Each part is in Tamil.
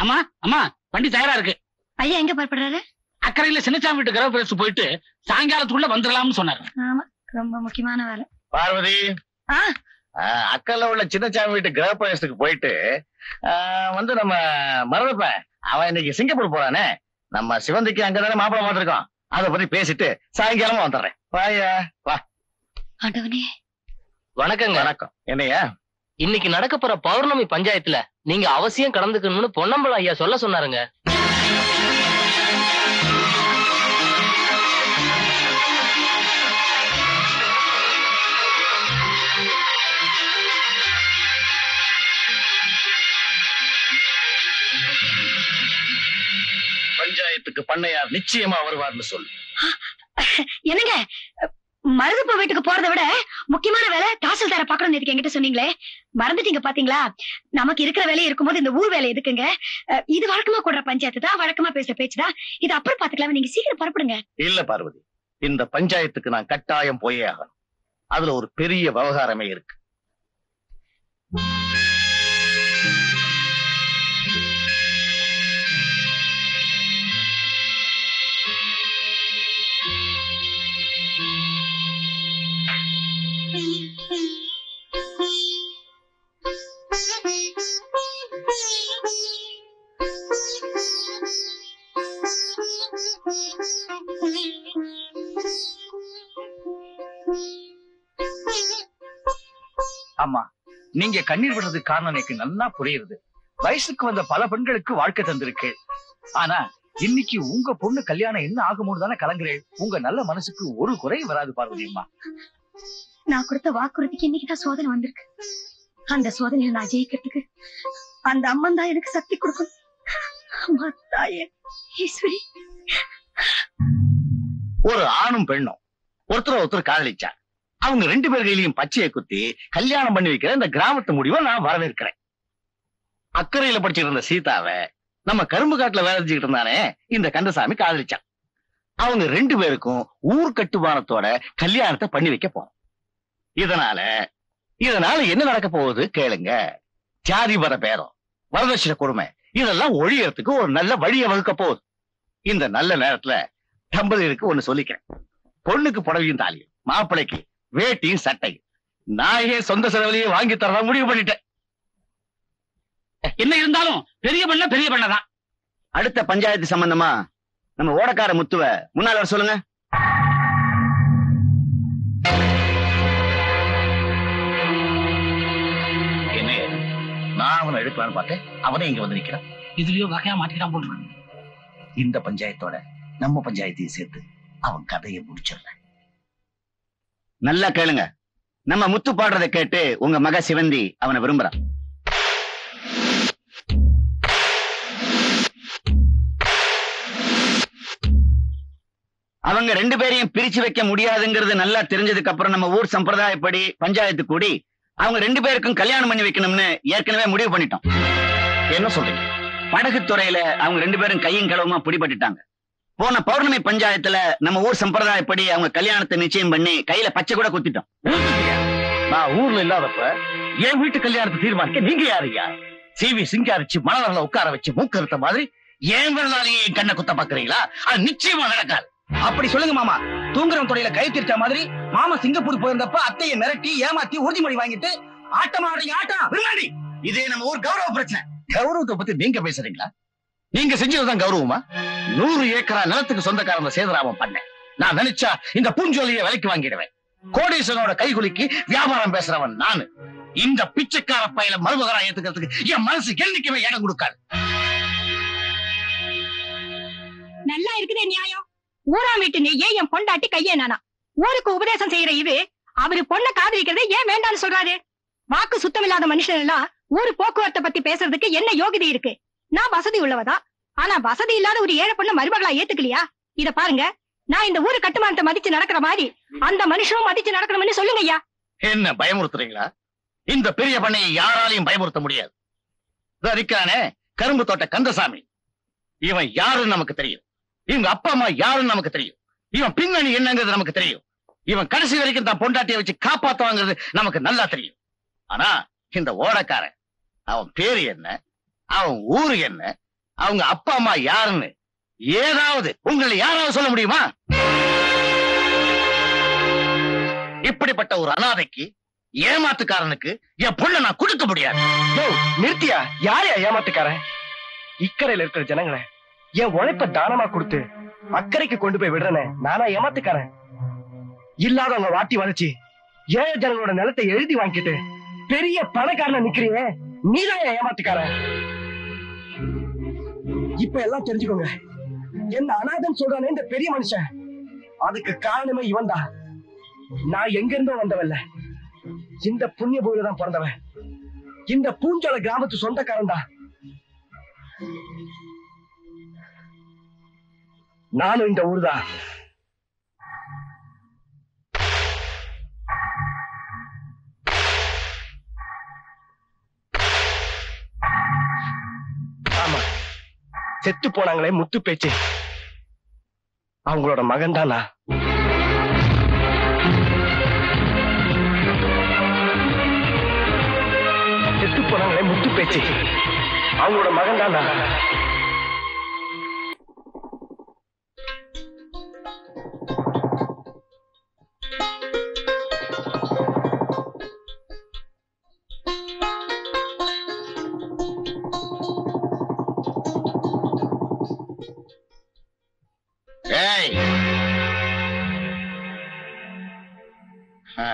அம்மா அம்மா வண்டி தயாரா இருக்கு ஐயா எங்க புறப்படுறாரு அக்கறையில சின்னச்சாமி வீட்டு கிரக பிரவேசம் போயிட்டு சாயங்காலத்துக்குள்ள வந்துடலாம்னு சொன்னாரு ஆமா ரொம்ப முக்கியமான வேலை பார்வதி ஆ. ஆஹ், அக்கல்ல உள்ள சின்னச்சாமி வீட்டு கிரகப்பிரவேசத்துக்கு போயிட்டு ஆஹ், வந்து நம்ம மறந்துப்பேன் அவன் இன்னைக்கு சிங்கப்பூர் போறானே நம்ம சிவந்திக்கு அங்கதானே மாப்பிள மாத்திருக்கோம் அதை பத்தி பேசிட்டு சாயங்காலமா வந்துடுறேன் வாயா வா ஆண்டவனே வணக்கங்க வணக்கம் என்னையா இன்னைக்கு நடக்க போற பௌர்ணமி பஞ்சாயத்துல நீங்க அவசியம் கலந்துக்கணும்னு பொன்னம்பலம் ஐயா சொல்ல சொன்னாருங்க பஞ்சாயத்துக்கு பண்ணையார் நிச்சயமா வருவார்னு சொல்லு என்னங்க மருதுப்ப வீட்டுக்கு போறதை விட முக்கியமான வேலை தாசில்தார பாக்கணும்னு இருக்கு என்கிட்ட சொன்னீங்களே மறந்துட்டீங்க பாத்தீங்களா நமக்கு இருக்கிற வேலை இருக்கும்போது இந்த ஊர் வேலை எதுக்குங்க அஹ், இது வழக்கமா கூடுற பஞ்சாயத்து தான் வழக்கமா பேசுற பேச்சு தான் இது அப்புறம் பாத்துக்கலாம் நீங்க சீக்கிரம் புறப்படுங்க இல்ல பார்வதி இந்த பஞ்சாயத்துக்கு நான் கட்டாயம் போயே ஆகணும் அதுல ஒரு பெரிய விவகாரமே இருக்கு ஆமா நீங்க கண்ணீர் விடுறதுக்கு காரணம் எனக்கு நல்லா புரியுது வயசுக்கு வந்த பல பெண்களுக்கு வாழ்க்கை தந்திருக்கு ஆனா இன்னைக்கு உங்க பொண்ணு கல்யாணம் என்ன ஆகுமோன்னு தானே கலங்குறேன் உங்க நல்ல மனசுக்கு ஒரு குறை வராது பார்வதி அம்மா நான் கொடுத்த வாக்குறுதிக்கு இன்னைக்குதான் சோதனை வந்திருக்கு அந்த சோதனையை நான் ஜெயிக்கிறதுக்கு அந்த அம்மன் தான் எனக்கு சக்தி கொடுக்கும் அம்மா தாயே ஈஸ்வரி ஒரு ஆணும் பெண்ணும் ஒருத்தர் ஒருத்தர் காதலிச்சா அவங்க ரெண்டு பேர் கையிலையும் பச்சையை குத்தி கல்யாணம் பண்ணி வைக்கிற இந்த கிராமத்து முடிவை நான் வரவேற்கிறேன் அக்கறையில படிச்சுட்டு இருந்த சீதாவை நம்ம கரும்பு காட்டுல வேலை செஞ்சுக்கிட்டு இருந்தானே இந்த கந்தசாமி காதலிச்சான் அவங்க ரெண்டு பேருக்கும் ஊர் கட்டுமானத்தோட கல்யாணத்தை பண்ணி வைக்க போறோம் இதனால இதனால என்ன நடக்க போகுது கேளுங்க ஜாதி மத பேரம் வரதட்சணை கொடுமை இதெல்லாம் ஒழியறதுக்கு ஒரு நல்ல வழியை வகுக்க போகுது இந்த நல்ல நேரத்துல தம்பதியருக்கு ஒண்ணு சொல்லிக்கிறேன் பொண்ணுக்கு புடவையும் தாலியும் மாப்பிள்ளைக்கு வேட்டியும் சட்டையும் நான் ஏன் சொந்த செலவுலயே வாங்கி தரதா முடிவு பண்ணிட்டேன் என்ன இருந்தாலும் பெரிய பண்ண பெரிய பண்ண தான் அடுத்த பஞ்சாயத்து சம்பந்தமா நம்ம ஓடக்கார முத்துவ முன்னால வர சொல்லுங்க என்ன நான் அவனை எடுக்கலான்னு பார்த்தேன் அவனே இங்க வந்து நிக்கிறான் இதுலயோ வகையா மாட்டிக்கிட்டான் போட்டுருக்கான் இந்த பஞ்சாயத்தோட நம்ம பஞ்சாயத்தையும் சேர்த்து அவன் கதையை முடிச்சிடறேன் நல்லா கேளுங்க நம்ம முத்து பாடுறதை கேட்டு உங்க மக சிவந்தி அவனை விரும்புறான் அவங்க ரெண்டு பேரையும் பிரிச்சு வைக்க முடியாதுங்கிறது நல்லா தெரிஞ்சதுக்கு அப்புறம் நம்ம ஊர் சம்பிரதாயப்படி பஞ்சாயத்து கூடி அவங்க ரெண்டு பேருக்கும் கல்யாணம் பண்ணி வைக்கணும்னு ஏற்கனவே முடிவு பண்ணிட்டோம் என்ன சொல்றீங்க படகு துறையில அவங்க ரெண்டு பேரும் கையும் களவுமா பிடிபட்டுட்டாங்க போன பௌர்ணமி பஞ்சாயத்துல நம்ம ஊர் சம்பிரதாயப்படி அவங்க கல்யாணத்தை நிச்சயம் பண்ணி கையில பச்சை கூட குத்திட்டோம் நான் ஊர்ல இல்லாதப்ப என் வீட்டு கல்யாணத்தை தீர்மானிக்க நீங்க யாருயா சிவி சிங்காரிச்சு மணவரில் உட்கார வச்சு மூக்கறுத்த மாதிரி என் விரலாலேயே என் கண்ணை குத்த பாக்குறீங்களா அது நிச்சயமா நடக்காது அப்படி சொல்லுங்க மாமா தூங்குறவன் துறையில கை திருச்ச மாதிரி மாமா சிங்கப்பூர் போயிருந்தப்ப அத்தையை மிரட்டி ஏமாத்தி உறுதிமொழி வாங்கிட்டு ஆட்டம் ஆடுறீங்க ஆட்டம் விரும்பாடி இதே நம்ம ஊர் கௌரவ பிரச்சனை கௌரவத்தை பத்தி நீங்க பேசுறீங்களா நீங்க செஞ்சதுதான் கௌரவமா நூறு ஏக்கரா நிலத்துக்கு சொந்தக்காரங்க சேதராமம் பண்ணேன் நான் நினைச்சா இந்த பூஞ்சோலியை விலைக்கு வாங்கிடுவேன் கோடீஸ்வரனோட கைகுலுக்கி வியாபாரம் பேசுறவன் நானு இந்த பிச்சைக்கார பையில மருமகரா ஏத்துக்கிறதுக்கு என் மனசு என்னைக்குமே இடம் கொடுக்காது நல்லா இருக்குதே நியாயம் ஊராம் வீட்டு நெய்யே என் பொண்டாட்டி கையே நானா ஊருக்கு உபதேசம் செய்யற இது அவரு பொண்ண காதலிக்கிறதை ஏன் வேண்டாம்னு சொல்றாரு வாக்கு சுத்தமில்லாத மனுஷன் எல்லாம் ஊரு போக்குவரத்தை பத்தி பேசுறதுக்கு என்ன யோகிதை இருக்கு நான் வசதி உள்ளவதான் ஆனா வசதி இல்லாத ஒரு ஏழை பொண்ண மருமகளா ஏத்துக்கலையா இத பாருங்க நான் இந்த ஊரு கட்டுமானத்தை மதிச்சு நடக்கிற மாதிரி அந்த மனுஷனும் மதிச்சு நடக்கணும்னு சொல்லுங்க ஐயா என்ன பயமுறுத்துறீங்களா இந்த பெரிய பண்ணையை யாராலையும் பயமுறுத்த முடியாது இதோ இருக்கானே கரும்பு தோட்ட கந்தசாமி இவன் யாருன்னு நமக்கு தெரியும் இவங்க அப்பா அம்மா யாருன்னு நமக்கு தெரியும் இவன் பின்னணி என்னங்கிறது நமக்கு தெரியும் இவன் கடைசி வரைக்கும் தான் பொண்டாட்டியை வச்சு காப்பாத்துவாங்கிறது நமக்கு நல்லா தெரியும் ஆனா இந்த ஓடக்காரன் அவன் பேரு என்ன அவன் ஊரு என்ன அவங்க அப்பா அம்மா யாருன்னு ஏதாவது உங்களை யாராவது சொல்ல முடியுமா இப்படிப்பட்ட ஒரு அனாதைக்கு ஏமாத்துக்காரனுக்கு என் பொண்ணை நான் கொடுக்க முடியாது நிறுத்தியா யாரையா ஏமாத்துக்காரன் இக்கரையில இருக்கிற ஜனங்களை என் உழைப்ப தானமா கொடுத்து அக்கறைக்கு கொண்டு போய் விடுறேனே நானா ஏமாத்துக்காரன் இல்லாதவங்க வாட்டி வளைச்சு ஏழை ஜனங்களோட நிலத்தை எழுதி வாங்கிட்டு பெரிய பணக்காரன நிக்கிறியே நீதான் என் ஏமாத்துக்காரன் இப்ப எல்லாம் தெரிஞ்சுக்கோங்க என்ன அனாதன் சொல்றானே இந்த பெரிய மனுஷன் அதுக்கு காரணமே இவன் தான் நான் எங்க இருந்தோ வந்தவன்ல இந்த புண்ணிய பூமியில தான் பிறந்தவன் இந்த பூஞ்சோல கிராமத்து சொந்தக்காரன் தான் நானும் இந்த ஊர் தான் ஆமா செத்து போனாங்களே முத்து பேச்சு அவங்களோட மகன் தான் நான் செத்து போனாங்களே முத்து பேச்சு அவங்களோட மகன் தான் நான் ஏய் ஆ.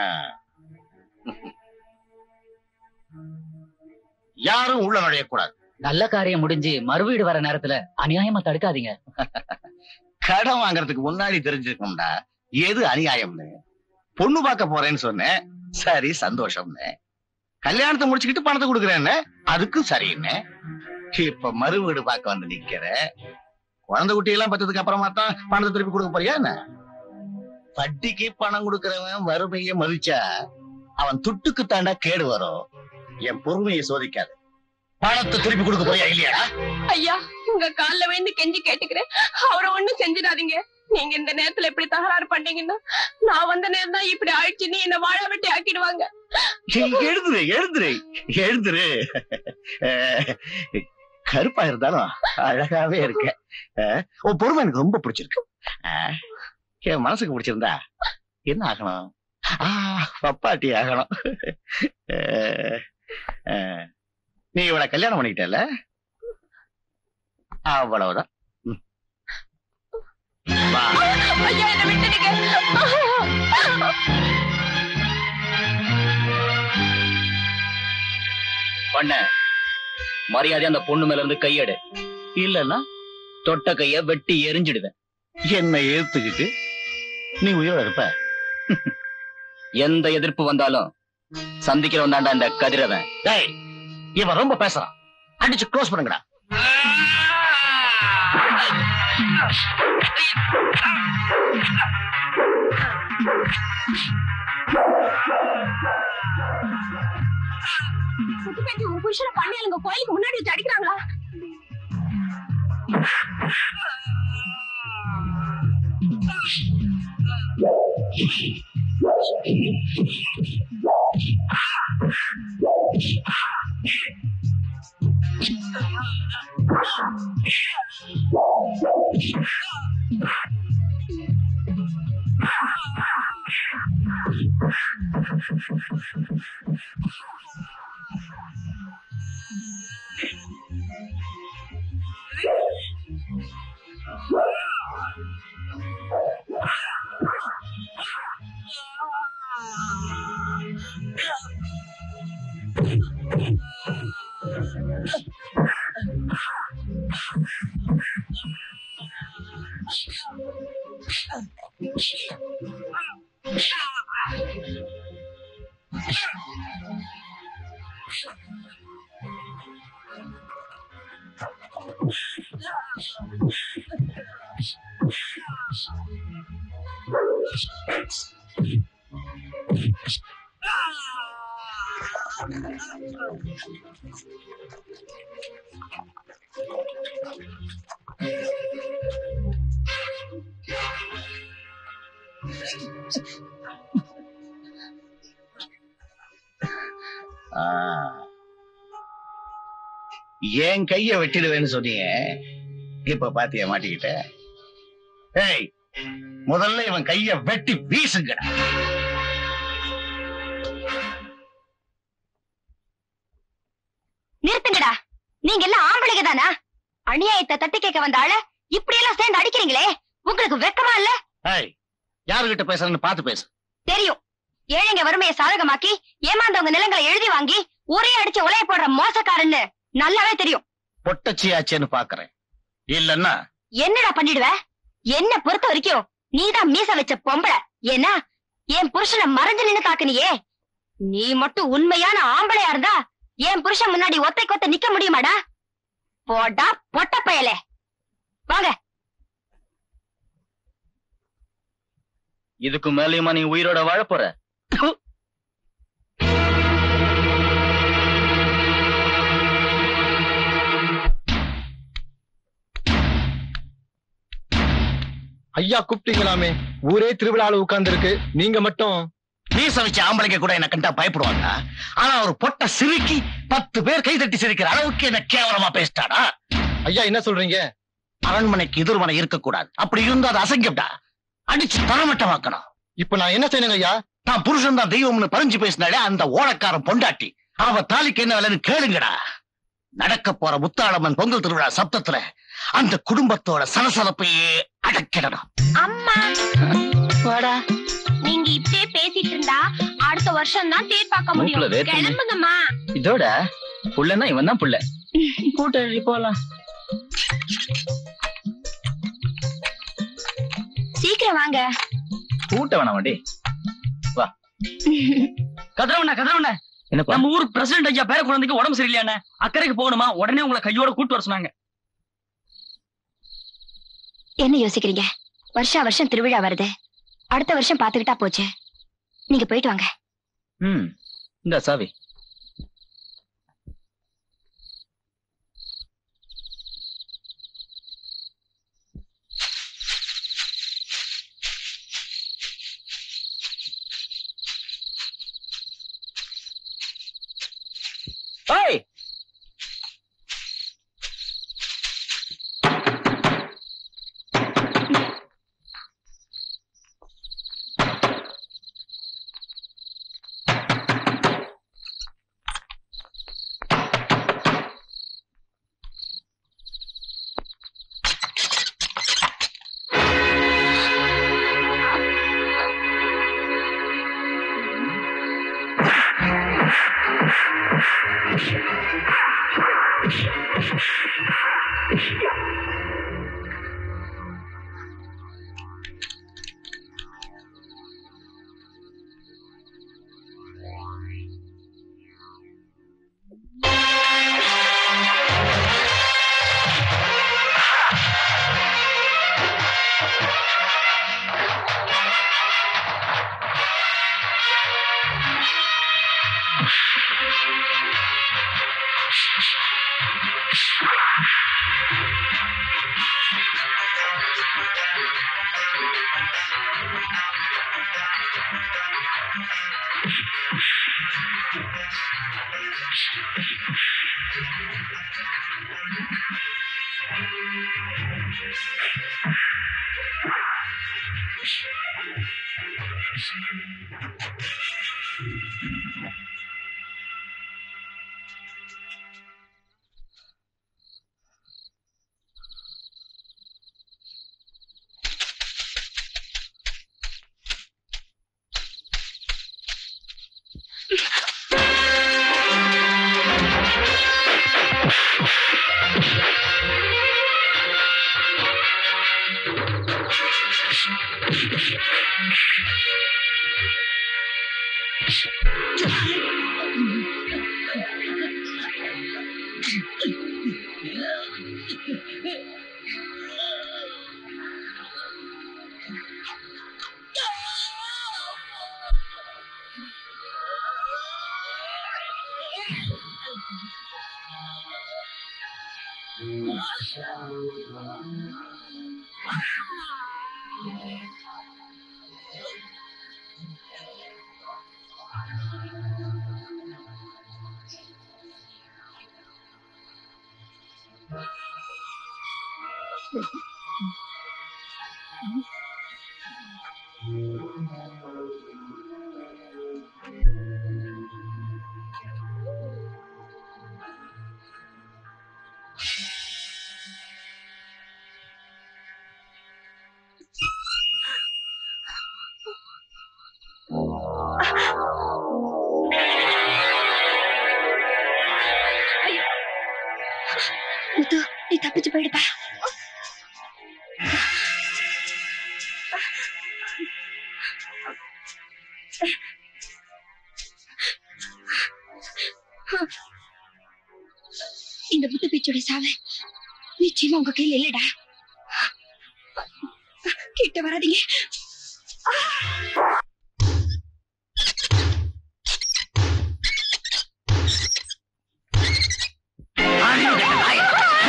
யாரும் உள்ள நுழையக்கூடாது நல்ல காரியம் முடிஞ்சு மறுவீடு வர நேரத்துல அநியாயமா தடுக்காதீங்க கடன் வாங்குறதுக்கு முன்னாடி தெரிஞ்சுக்கணும்டா எது அநியாயம்னு பொண்ணு பார்க்க போறேன்னு சொன்னேன் சரி சந்தோஷம்னு கல்யாணத்தை முடிச்சுக்கிட்டு பணத்தை கொடுக்குறேன்னு அதுக்கும் சரின்னு இப்ப மறு வீடு பார்க்க வந்து நிக்கிற குழந்தை குட்டி எல்லாம் பத்ததுக்கு அப்புறமா தான் பணத்தை திருப்பி கொடுக்க போறியா என்ன வட்டிக்கு பணம் கொடுக்கறவன் வறுமையை மதிச்சா அவன் துட்டுக்கு தாண்டா கேடு வரும் என் பொறுமையை சோதிக்காது பணத்தை திருப்பி கொடுக்க போறியா இல்லையா ஐயா உங்க கால்ல விழுந்து கெஞ்சி கேட்டுக்கிறேன் அவரை ஒண்ணும் செஞ்சிடாதீங்க நீங்க இந்த நேரத்துல இப்படி தகராறு பண்ணீங்கன்னா நான் வந்த நேரம் தான் இப்படி ஆயிடுச்சுன்னு என்ன வாழ வெட்டி ஆக்கிடுவாங்க ஏய், எழுதுரு எழுதுரு எழுதுரு அஹ், கருப்பா இருந்தாலும் அழகாவே இருக்க அஹ், உன் பொறுமை எனக்கு ரொம்ப பிடிச்சிருக்கு அஹ், என் மனசுக்கு பிடிச்சிருந்தா என்ன ஆகணும் ஆ, பப்பாட்டி ஆகணும் அஹ், அஹ், நீ இவளை கல்யாணம் பண்ணிக்கிட்டல அவ்வளவுதான் ம். வா ஐயா என்ன விட்டுடுங்க பண்ண மரியாதை அந்த பொண்ணு மேல இருந்து கையெடு இல்லன்னா தொட்ட கைய வெட்டி எரிஞ்சிடுவேன் என்னை ஏத்துக்கிட்டு நீ உயிரோட இருப்ப எந்த எதிர்ப்பு வந்தாலும் சந்திக்கிறவன் தாண்டா இந்த கதிரவன் டேய் இவன் ரொம்ப பேசுறான் அடிச்சு க்ளோஸ் பண்ணுங்கடா சுத்தி உன் புருஷனை பண்ணியாளுங்க கோயிலுக்கு முன்னாடி வச்சு அடிக்கிறாங்களா என் கைய வெட்டிடுவேன்னு சொன்னீங்க இப்ப பாத்தியா மாட்டிக்கிட்ட ஏய் முதல்ல இவன் கைய வெட்டி வீசுங்கடா நிறுத்துங்கடா நீங்க எல்லாம் ஆம்பளைங்க தானா அநியாயத்தை தட்டி கேட்க வந்த ஆள இப்படி எல்லாம் சேர்ந்து அடிக்கிறீங்களே உங்களுக்கு வெக்கமா இல்ல ஏய் யாருகிட்ட பேசுறேன்னு பார்த்து பேசு தெரியும் ஏழைங்க வறுமையை சாதகமாக்கி ஏமாந்தவங்க நிலங்களை எழுதி வாங்கி ஒரே அடிச்சு உலைய போடுற மோசக்காரன்னு நல்லாவே தெரியும் பொட்டச்சியாச்சேன்னு பாக்குறேன் இல்லன்னா என்னடா பண்ணிடுவ என்ன பொறுத்த வரைக்கும் நீதான் மீச வச்ச பொம்பளை ஏன்னா என் புருஷனை மறைஞ்சு நின்னு தாக்குனியே நீ மட்டும் உண்மையான ஆம்பளையா இருந்தா என் புருஷன் முன்னாடி ஒத்தை கொத்த நிக்க முடியுமாடா போடா பொட்ட பயலே வாங்க இதுக்கு மேலயுமா நீ உயிரோட வாழப் போற ஐயா கூப்பிட்டீங்களாமே ஊரே திருவிழால உட்கார்ந்து இருக்கு நீங்க மட்டும் மீச வச்ச ஆம்பளைங்க கூட என்ன கண்டா பயப்படுவாங்க ஆனா ஒரு பொட்ட சிரிக்கி பத்து பேர் கை தட்டி சிரிக்கிற அளவுக்கு என்ன கேவலமா பேசிட்டாடா ஐயா என்ன சொல்றீங்க அரண்மனைக்கு எதிர்மனை இருக்கக்கூடாது அப்படி இருந்தா அது அசங்கம்டா அடிச்சு தரமட்டமாக்கணும் இப்ப நான் என்ன செய்யணுங்க ஐயா தான் புருஷன் தான் தெய்வம்னு பறிஞ்சு பேசினாலே அந்த ஓலக்காரன் பொண்டாட்டி அவ தாலிக்கு என்ன வேலைன்னு கேளுங்கடா நடக்க போற முத்தாளம்மன் பொங்கல் திருவிழா சப்தத்துல அந்த குடும்பத்தோட சலசலப்பையே அடக்கிடணும் அம்மா வாடா நீங்க இப்படியே பேசிட்டு இருந்தா அடுத்த வருஷம் தான் தேர் பார்க்க மூக்குல வேர்த்து கிளம்புங்கம்மா இதோட புள்ளன்னா இவன் தான் புள்ள கூட்ட போலாம் சீக்கிரம் வாங்க கூட்ட வேணாம் வண்டி கதிரவண்ண கதிரவண்ண என்னப்பா நம்ம ஊர் பிரசிடண்ட் ஐயா பேர குழந்தைக்கு உடம்பு சரியில்லையாண்ணே அக்கறைக்கு போகணுமா உடனே உங்களை கையோட கூட்டு வர சொன்னாங்க என்ன யோசிக்கிறீங்க வருஷா வருஷம் திருவிழா வருது அடுத்த வருஷம் பாத்துக்கிட்டா போச்சு நீங்க போயிட்டு வாங்க ம் இந்த சாவி ஏய் முத்து நீ தப்பிச்சு போயிடுப்பா இந்த முத்து பீச்சோட சாவை நிச்சயமா உங்க கையில இல்லடா கிட்ட வராதீங்க அறிவு கெட்ட நாயே.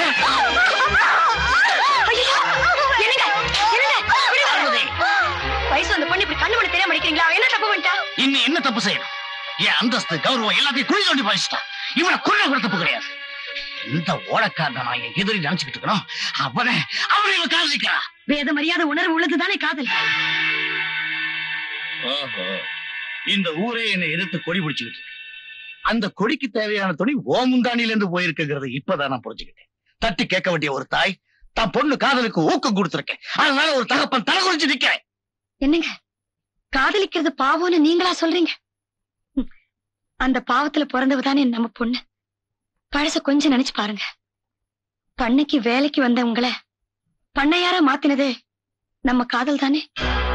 ஐயோ! என்னங்க? என்னங்க? இப்படி வருவது? வயசு வந்த பொண்ணு இப்படி கண்ணு மணி தெரியாம அடிக்கிறீங்களா அவன் என்ன தப்பு பண்ணிட்டா இன்னும் என்ன தப்பு செய்யணும் என் அந்தஸ்து கௌரவம் எல்லாத்தையும் குழி தோண்டி பாதிச்சிட்டான் இவனை கொள்ள கூட தப்பு கிடையாது இந்த ஓடக்காரனை நான் என் எதிரி நினைச்சுக்கிட்டு இருக்கணும் அவனை அவனை இவன் காதலிக்கிறான் வேத மரியாதை உணர்வு உள்ளதுதானே காதல் ஓஹோ இந்த ஊரே என்னை எதிர்த்து கொடி பிடிச்சுக்கிட்டு இருக்கு. அந்த கொடிக்கு தேவையான துணி ஓமுந்தானில இருந்து போயிருக்குங்கிறது இப்பதான் நான் புரிஞ்சுக்கிட்டேன் தட்டி கேட்க வேண்டிய ஒரு தாய் தான் பொண்ணு காதலுக்கு ஊக்கம் கொடுத்திருக்கேன் அதனால ஒரு தகப்பன் தலை குறிச்சு நிக்கிறேன் என்னங்க காதலிக்கிறது பாவம்னு நீங்களா சொல்றீங்க ம். அந்த பாவத்துல பிறந்தவ தானே நம்ம பொண்ணு பழச கொஞ்சம் நினைச்சு பாருங்க பண்ணைக்கு வேலைக்கு வந்த உங்களை பண்ணையாரா மாத்தினது நம்ம காதல் தானே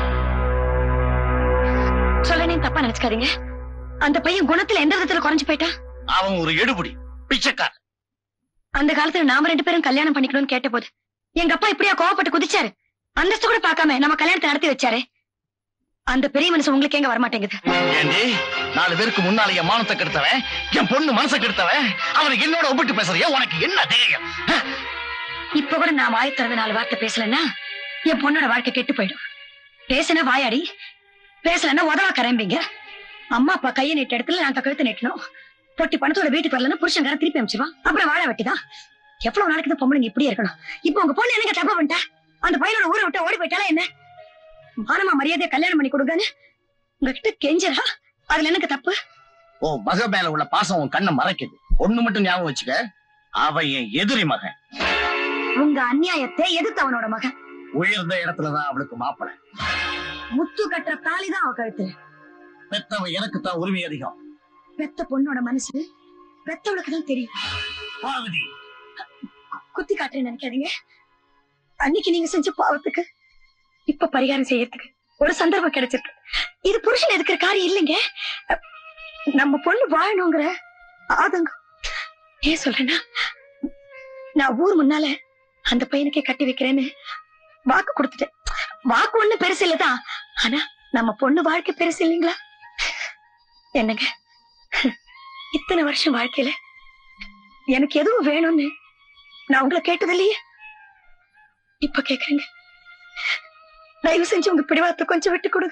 சொல்லனே தப்பா நினைச்சுக்காதீங்க அந்த பையன் குணத்துல எந்த விதத்துல குறைஞ்சு போயிட்டா அவன் ஒரு எடுபடி பிச்சைக்கார அந்த காலத்துல நாம ரெண்டு பேரும் கல்யாணம் பண்ணிக்கணும்னு கேட்டபோது எங்க அப்பா இப்படியா கோவப்பட்டு குதிச்சாரு அந்தஸ்து கூட பார்க்காம நம்ம கல்யாணத்தை நடத்தி வச்சாரு அந்த பெரிய மனுஷன் உங்களுக்கு எங்க வரமாட்டேங்குது ஏண்டி நாலு பேருக்கு முன்னால என் மானத்தை கெடுத்தவன் என் பொண்ணு மனசை கெடுத்தவன் அவனுக்கு என்னோட ஒப்பிட்டு பேசுறியா உனக்கு என்ன தைரியம் இப்ப கூட நான் வாய் திறந்து நாலு வார்த்தை பேசலன்னா என் பொண்ணோட வாழ்க்கை கெட்டு போயிடும் பேசினா வாயாடி பேசலன்னா உதவா கரம்பிங்க அம்மா அப்பா கையை நீட்ட இடத்துல நான் கழுத்து நீட்டணும் பொட்டி பணத்தோட வீட்டுக்கு வரலன்னா புருஷன்கார திருப்பி அமிச்சுவான் அப்புறம் வாழ வெட்டிதான் எவ்வளவு நாளைக்கு தான் பொம்பளைங்க இப்படியே இருக்கணும் இப்போ உங்க பொண்ணு என்னங்க தப்பா பண்ணிட்டா அந்த பையனோட ஊரை விட்டு ஓடி போயிட்டாலா என்ன மானமா மரியாதையா கல்யாணம் பண்ணி கொடுங்கன்னு உங்ககிட்ட கெஞ்சரா அதுல எனக்கு தப்பு ஓ மக மேல உள்ள பாசம் உன் கண்ணை மறைக்குது ஒண்ணு மட்டும் ஞாபகம் வச்சுக்க அவன் என் எதிரி மகன் உங்க அநியாயத்தை எதிர்த்து அவனோட மகன் உயர்ந்த இடத்துலதான் அவளுக்கு மாப்பிளை முத்து கட்டுற தாலிதான் அவ கழுத்துல பெத்தவன் எனக்கு தான் உரிமை அதிகம் பெத்த பொண்ணோட மனசு பெத்தவளுக்கு தான் தெரியும் பார்வதி குத்தி காட்டுறேன்னு நினைக்காதீங்க அன்னைக்கு நீங்க செஞ்ச பாவத்துக்கு இப்ப பரிகாரம் செய்யறதுக்கு ஒரு சந்தர்ப்பம் கிடைச்சிருக்கு இது புருஷன் எதுக்குற காரியம் இல்லைங்க நம்ம பொண்ணு வாழணுங்கிற ஆதங்கம் ஏன் சொல்றேன்னா நான் ஊர் முன்னால அந்த பையனுக்கே கட்டி வைக்கிறேன்னு வாக்கு கொடுத்துட்டேன் வாக்கு ஒண்ணு பெருசு இல்லதான் ஆனா நம்ம பொண்ணு வாழ்க்கை பெருசு இல்லைங்களா என்னங்க இத்தனை வருஷம் வாழ்க்கையில எனக்கு எதுவும் வேணும்னு நான் உங்களை கேட்டது இல்லையே இப்ப கேக்குறீங்க தயவு செஞ்சு உங்க பிடிவாதத்தை கொஞ்சம் விட்டு கொடுங்க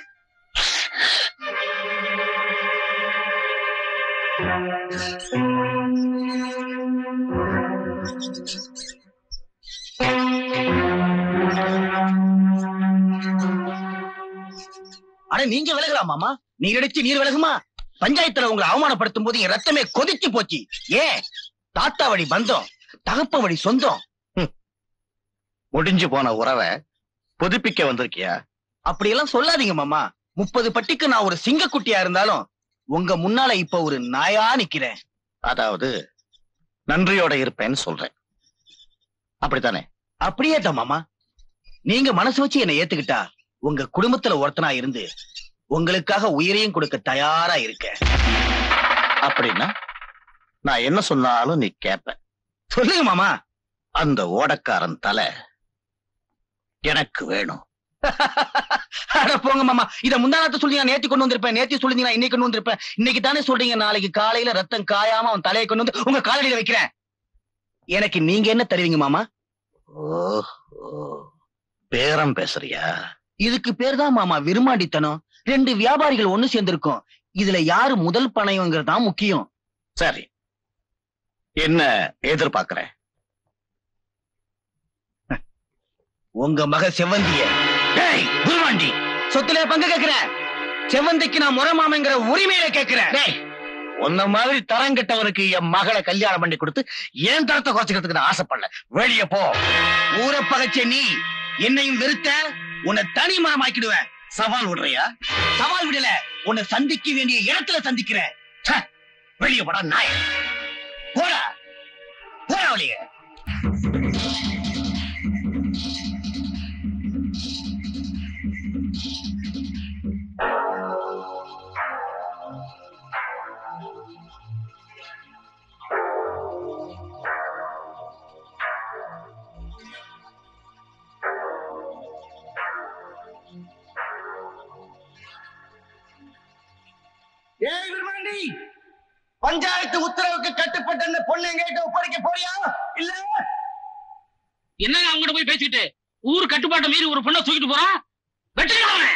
அட நீங்க விலகலாமாமா நீர் அடிச்சு நீர் விலகுமா பஞ்சாயத்துல உங்களை அவமானப்படுத்தும் போது என் ரத்தமே கொதிச்சு போச்சு ஏன் தாத்தா வழி பந்தம் தகப்ப வழி சொந்தம் முடிஞ்சு போன உறவை புதுப்பிக்க வந்திருக்கியா அப்படியெல்லாம் சொல்லாதீங்க மாமா முப்பது பட்டிக்கு நான் ஒரு சிங்கக்குட்டியா இருந்தாலும் உங்க முன்னால இப்ப ஒரு நாயா நிக்கிறேன் அதாவது நன்றியோட இருப்பேன்னு சொல்றேன் அப்படித்தானே அப்படியே தான் மாமா நீங்க மனசு வச்சு என்னை ஏத்துக்கிட்டா உங்க குடும்பத்துல ஒருத்தனா இருந்து உங்களுக்காக உயிரையும் கொடுக்க தயாரா இருக்க அப்படின்னா நான் என்ன சொன்னாலும் நீ கேப்ப சொல்லுங்க மாமா அந்த ஓடக்காரன் தலை எனக்கு வேணும் அட போங்க மாமா இத முந்தானத்தை சொல்லி நான் நேத்தி கொண்டு வந்திருப்பேன் நேத்தி சொல்லி நான் இன்னைக்கு கொண்டு வந்திருப்பேன் இன்னைக்கு தானே சொல்றீங்க நாளைக்கு காலையில ரத்தம் காயாம அவன் தலையை கொண்டு வந்து உங்க காலடியில வைக்கிறேன் எனக்கு நீங்க என்ன தருவீங்க மாமா ஓஹோ பேரம் பேசுறியா இதுக்கு பேர் தான் மாமா விரும்மாண்டித்தனம் ரெண்டு வியாபாரிகள் ஒண்ணு சேர்ந்திருக்கும் இதுல யாரு முதல் பணையங்கிறது தான் முக்கியம் சரி என்ன எதிர்பார்க்கிற உங்க மக செவ்வந்திய டேய் குருவாண்டி சொத்துல பங்கு கேக்குறேன் செவந்திக்கு நான் முறமாமங்கிற உரிமையில கேக்குறேன் டேய் உன்ன மாதிரி தரம் கெட்டவனுக்கு என் மகளை கல்யாணம் பண்ணி கொடுத்து ஏன் தரத்தை குறைச்சிக்கிறதுக்கு நான் ஆசைப்படல வெளிய போ ஊரை பகைச்ச நீ என்னையும் வெறுத்த உன்னை தனி மரமாக்கிடுவேன் சவால் விடுறியா சவால் விடல உன்னை சந்திக்க வேண்டிய இடத்துல சந்திக்கிறேன் ச்சே, வெளிய போடா நாய் போடா போடா வழிய ஏய் விருமாண்டி பஞ்சாயத்து உத்தரவுக்கு கட்டுப்பட்ட அந்த பொண்ணு எங்கிட்ட ஒப்படைக்க போறியா இல்ல என்னங்க அவங்ககிட்ட போய் பேசிட்டு ஊர் கட்டுப்பாட்டை மீறி ஒரு பொண்ணை தூக்கிட்டு போறான் வெட்டுங்க அவனை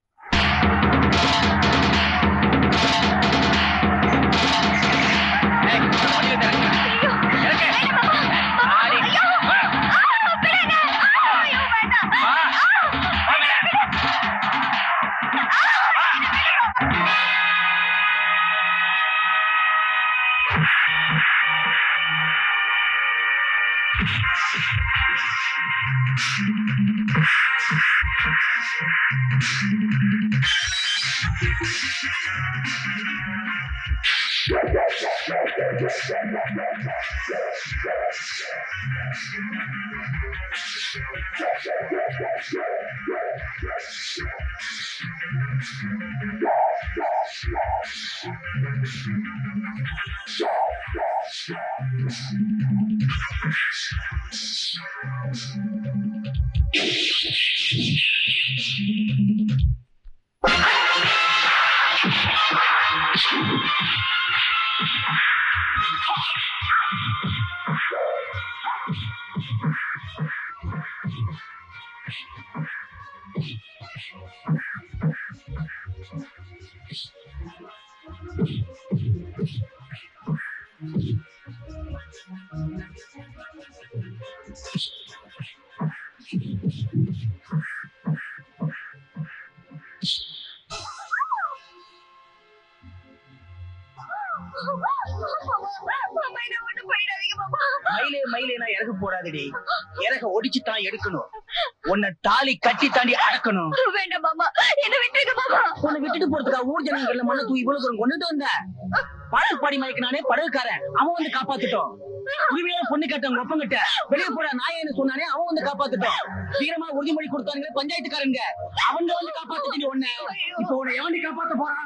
மயிலே மயிலே நான் இறக்க போறாதடி இறக்க ஒடிச்சு தான் எடுக்கணும் உன்னை தாலி கட்டி தாண்டி அடக்கணும் வேண்டாம் மாமா என்ன விட்டுருங்க மாமா உன்னை விட்டுட்டு போறதுக்கா ஊர் ஜனங்கள்ல மண்ணை தூக்கி இவ்வளவு தூரம் கொண்டுட்டு வந்த படகு பாடி மயக்கினானே படகுக்காரன் அவன் வந்து காப்பாத்துட்டோம் உரிமையான பொண்ணு கேட்டவங்க ஒப்பங்கிட்ட வெளியே போற நாயன்னு சொன்னானே அவன் வந்து காப்பாத்துட்டோம் தீரமா உறுதிமொழி கொடுத்தானுங்க பஞ்சாயத்துக்காரங்க அவங்க வந்து காப்பாத்துட்டு நீ உன்னை இப்ப உன்னை எவண்டி காப்பாத்த போறான்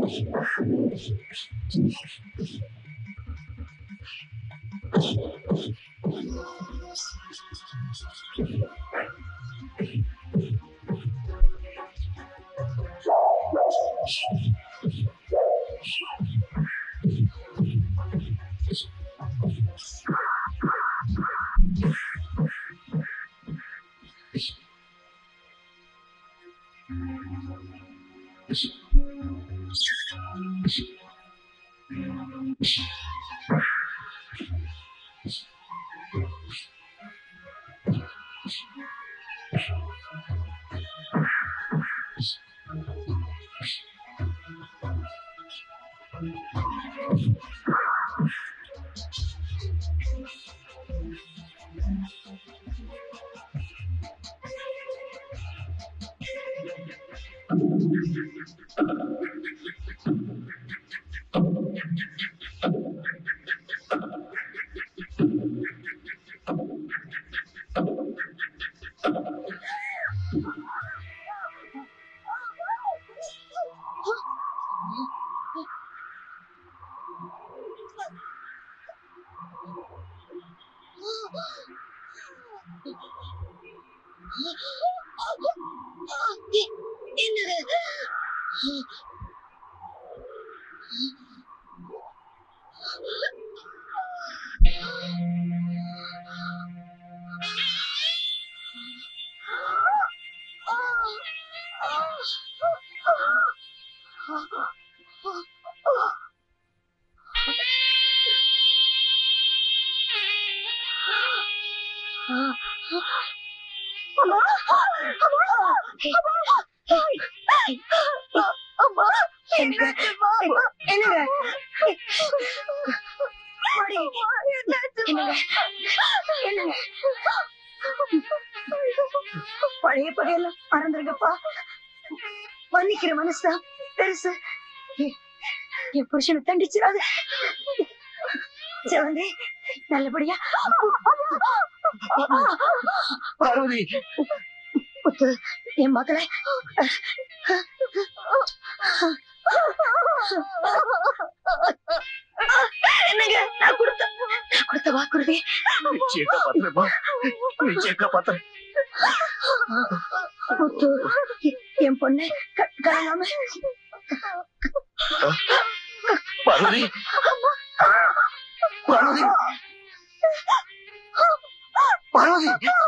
பழைய பகையெல்லாம் மறந்துருங்கப்பா மன்னிக்கிற மனசுதான் பெருசு எ- என் புருஷனை தண்டிச்சிடாது சிவந்தி நல்லபடியா பார்வதி முத்து என் மகளை என்னங்க நான் கொடுத்த நான் கொடுத்த வாக்குறுதி நிச்சயம் காப்பாத்துறேம்மா நிச்சயம் காப்பாத்துறேன் முத்து எ- என் பொண்ணை க- கலங்காம பார்வதி பார்வதி பார்வதி